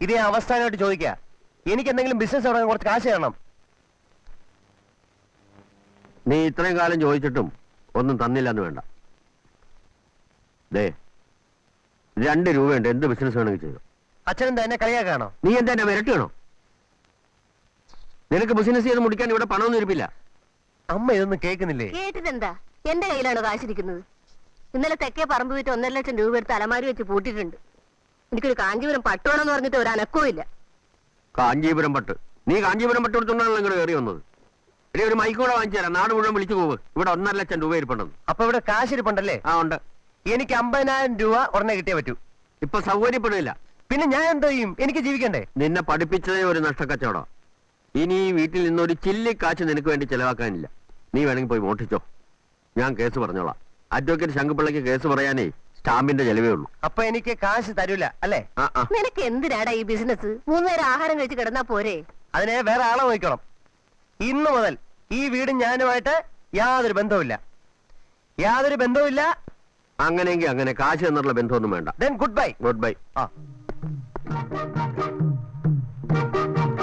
ഇത് ഞാൻ അവസ്ഥാനമായിട്ട് ചോദിക്കുക എനിക്ക് എന്തെങ്കിലും ബിസിനസ് തുടങ്ങാൻ കുറച്ച് കാശ് തരണം നീ ഇത്രയും കാലം ചോദിച്ചിട്ടും ഒന്നും തന്നില്ലെന്ന് വേണ്ട ദേ രണ്ട് രൂപയുണ്ട് എന്ത് ബിസിനസ് വേണമെങ്കിൽ ചെയ്തു അച്ഛനെന്താ എന്നെ കളിയാക്കാണോ നീ എന്താ എന്നെ വിരട്ടുകയാണോ നിനക്ക് ബിസിനസ് ചെയ്ത് മുടിക്കാൻ ഇവിടെ പണമൊന്നും ഇരിപ്പില്ല അമ്മ ഇതൊന്നും കേൾക്കുന്നില്ലേ കേട്ടിട്ടെന്താ എന്റെ കയ്യിലാണ് കാശിരിക്കുന്നത് ഇന്നലെ തെക്കേ പറമ്പ് വിറ്റ് ഒന്നര ലക്ഷം രൂപ എടുത്ത് അലമാരി വെച്ച് പൂട്ടിയിട്ടുണ്ട് എനിക്കൊരു കാഞ്ചീപുരം പട്ടുവേണമെന്ന് പറഞ്ഞിട്ട് ഒരു അനക്കവും ഇല്ല കാഞ്ചീപുരം പട്ട് നീ കാഞ്ചീപുരം പട്ട് കൊടുത്തോണ്ടാണല്ലോ ഇങ്ങോട്ട് കയറി വന്നത് ഇനി ഒരു മൈക്ക് കൂടെ വാങ്ങിച്ചു തരാം നാട് മുഴുവൻ വിളിച്ചു പോവ് ഇവിടെ ഒന്നര ലക്ഷം രൂപ ഇരിപ്പുണ്ടെന്ന് അപ്പൊ ഇവിടെ കാശ് ഇരിപ്പുണ്ടല്ലേ ആ ഉണ്ട് എനിക്ക് അമ്പതിനായിരം രൂപ ഉടനെ കിട്ടിയേ പറ്റൂ ഇപ്പൊ സൗകര്യപ്പെടില്ല പിന്നെ ഞാൻ എന്തോ ചെയ്യും എനിക്ക് ജീവിക്കണ്ടേ നിന്നെ പഠിപ്പിച്ചതേ ഒരു നഷ്ടക്കച്ചവടം ഇനി ഈ വീട്ടിൽ നിന്ന് ഒരു ചില്ലി കാശ് നിനക്ക് വേണ്ടി ചെലവാക്കാനില്ല നീ വേണമെങ്കിൽ പോയി മോട്ടിച്ചോ ഞാൻ കേസ് പറഞ്ഞോളാം അഡ്വക്കേറ്റ് ശങ്കുപിള്ളയ്ക്ക് കേസ് പറയാനേ സ്റ്റാമ്പിന്റെ ചെലവേ ഉള്ളൂ അപ്പൊ എനിക്ക് കാശ് തരൂല അല്ലേ ആ ആ നിനക്ക് എന്തിനാടാ ഈ ബിസിനസ് മൂന്ന് നേരം ആഹാരം കഴിച്ച് കിടന്നാ പോരെ അതിനെ വേറെ ആളെ നോക്കണം ഇന്ന് മുതൽ ഈ വീടും ഞാനുമായിട്ട് യാതൊരു ബന്ധവുമില്ല യാതൊരു ബന്ധവുമില്ല അങ്ങനെയെങ്കിൽ അങ്ങനെ കാശ് എന്നുള്ള ബന്ധമൊന്നും വേണ്ട then goodbye goodbye ആ